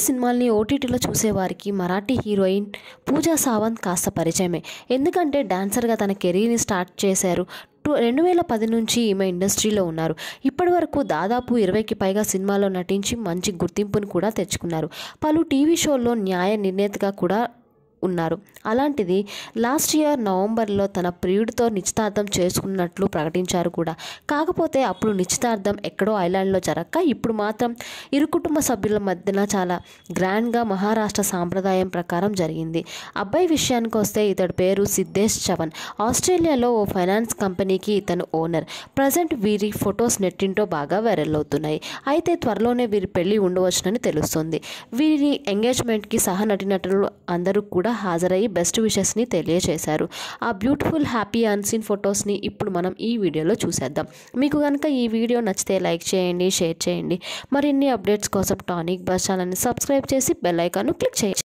సినిమాల్ని ఓటీటీలో చూసేవారికి మరాఠీ హీరోయిన్ పూజా సావంత్ కాస్త పరిచయమే ఎందుకంటే డాన్సర్గా తన కెరీర్ని స్టార్ట్ చేశారు టూ రెండు వేల పది నుంచి ఈమె ఇండస్ట్రీలో ఉన్నారు ఇప్పటి వరకు దాదాపు ఇరవైకి పైగా సినిమాల్లో నటించి మంచి గుర్తింపును కూడా తెచ్చుకున్నారు పలు టీవీ షోల్లో న్యాయ నిర్ణేతగా కూడా ఉన్నారు అలాంటిది లాస్ట్ ఇయర్ నవంబర్లో తన ప్రియుడితో నిశ్చితార్థం చేసుకున్నట్లు ప్రకటించారు కూడా కాకపోతే అప్పుడు నిశ్చితార్థం ఎక్కడో ఐలాండ్లో జరగక ఇప్పుడు మాత్రం ఇరు కుటుంబ సభ్యుల మధ్యన చాలా గ్రాండ్గా మహారాష్ట్ర సాంప్రదాయం ప్రకారం జరిగింది అబ్బాయి విషయానికి వస్తే ఇతడి పేరు సిద్ధేష్ చవన్ ఆస్ట్రేలియాలో ఓ ఫైనాన్స్ కంపెనీకి ఇతను ఓనర్ ప్రజెంట్ వీరి ఫొటోస్ నెట్టింటో బాగా వైరల్ అవుతున్నాయి అయితే త్వరలోనే వీరి పెళ్లి ఉండవచ్చునని తెలుస్తుంది వీరి ఎంగేజ్మెంట్కి సహ నటినటులు అందరూ కూడా హాజరయ్యి బెస్ట్ విషెస్ని తెలియజేశారు ఆ బ్యూటిఫుల్ హ్యాపీ అన్సీన్ ఫొటోస్ని ఇప్పుడు మనం ఈ వీడియోలో చూసేద్దాం మీకు కనుక ఈ వీడియో నచ్చితే లైక్ చేయండి షేర్ చేయండి మరిన్ని అప్డేట్స్ కోసం టానిక్ బస్ ఛానల్ని సబ్స్క్రైబ్ చేసి బెల్ ఐకాన్ను క్లిక్ చేయండి